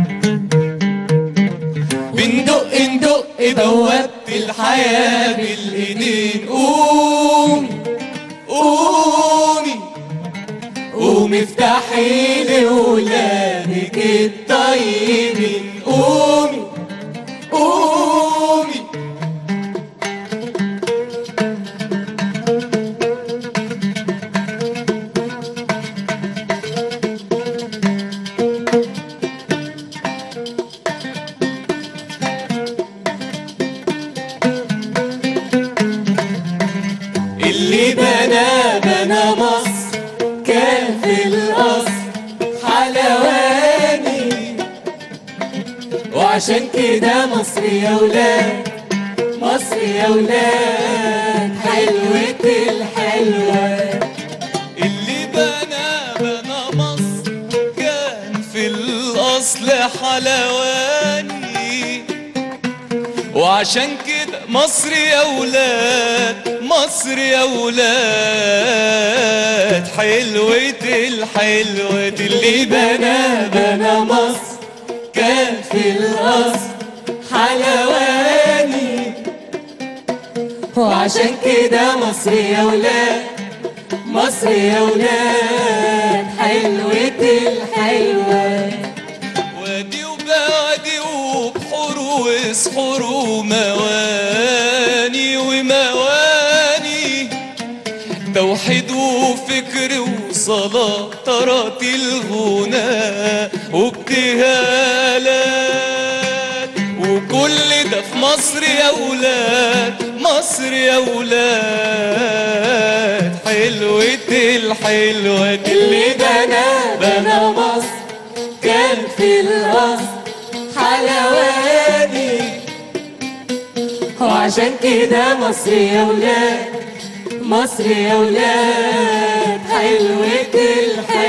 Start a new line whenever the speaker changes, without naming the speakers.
بندق ندق بوابة الحياة بالايدين قومي قومي قومي افتحي لولادك الطيبين قومي قومي اللي بنى بنى مصر كان في القصر حلواني وعشان كده مصر يا ولاد مصر يا ولاد حلوة الحلوة
اللي بنى بنى مصر كان في الأصل حلواني وعشان كده مصر يا ولاد مصر يا ولاد حلوة الحلوة
اللي بنى بنى مصر كان في القصر حلواني وعشان كده مصر يا ولاد مصر يا ولاد حلوة الحلوة
وادي وبادي وبحور وصحور ومواني ومواني توحيد وفكر وصلاة تراتيل غناء وابتهالات وكل ده في مصر يا ولاد مصر يا ولاد حلوة الحلوة
اللي بنى بنى مصر كان في القصر حلواني وعشان كده مصر يا ولاد مصر يا ولاد حلوة الحلوة